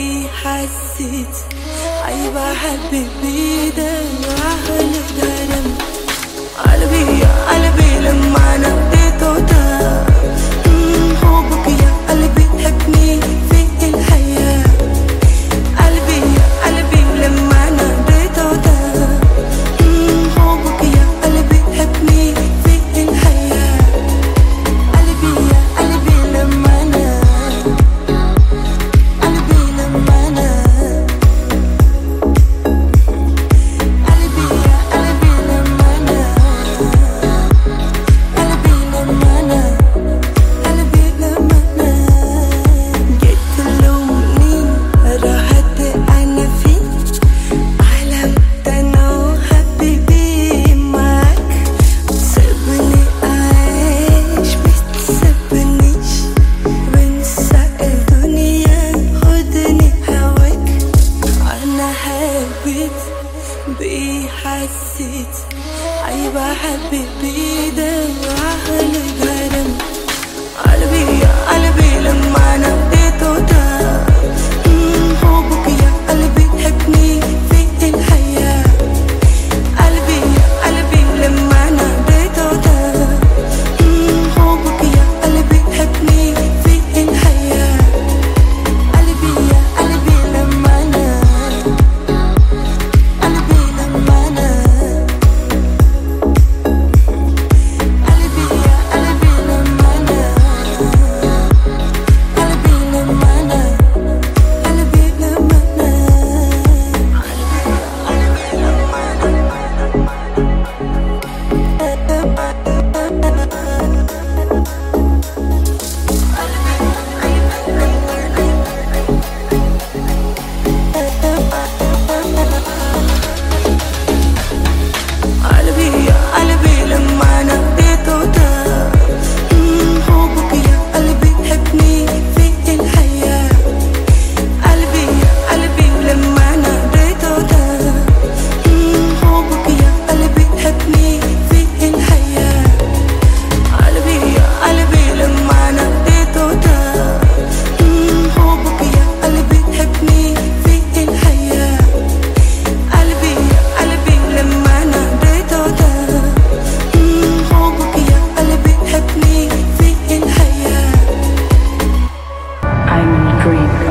بيه حسيت عيب احب بيده واهل درم قلبي يا قلبي لما ناديته ده مم، حبك يا قلبي تحبني في الحياة قلبي يا قلبي لما ناديته ده مم، حبك يا قلبي تحبني في الحياة قلبي يا قلبي لما انا قلبي لما انا قلبي يا قلبي لما انا قلبي لما انا قلبي لما انا جيت تلومني راحت انا فيك علمت انا وحبيبي معاك سيبني اعيش متسيبنيش وانسى الدنيا خدني هواك انا حبيت بيه حسيت عيب احب بيده واهل الهرم قلبي يا قلبي لما ناديته ده مم، حبك يا قلبي تحبني في الحياة قلبي يا قلبي لما ناديته ده مم، حبك يا قلبي تحبني في الحياة قلبي يا قلبي لما انا قلبي لما انا قلبي يا قلبي لما انا قلبي لما انا قلبي لما قلبي يا قلبي لما ناديته ده مم، حبك يا قلبي تحبني في الحياة قلبي يا قلبي لما ناديته ده مم، حبك يا قلبي تحبني في الحياة قلبي يا قلبي لما ناديته ده مم، حبك يا قلبي تحبني في الحياة قلبي يا قلبي لما ناديته ده مم، حبك يا قلبي تحبني في الحياة I'm in a dream.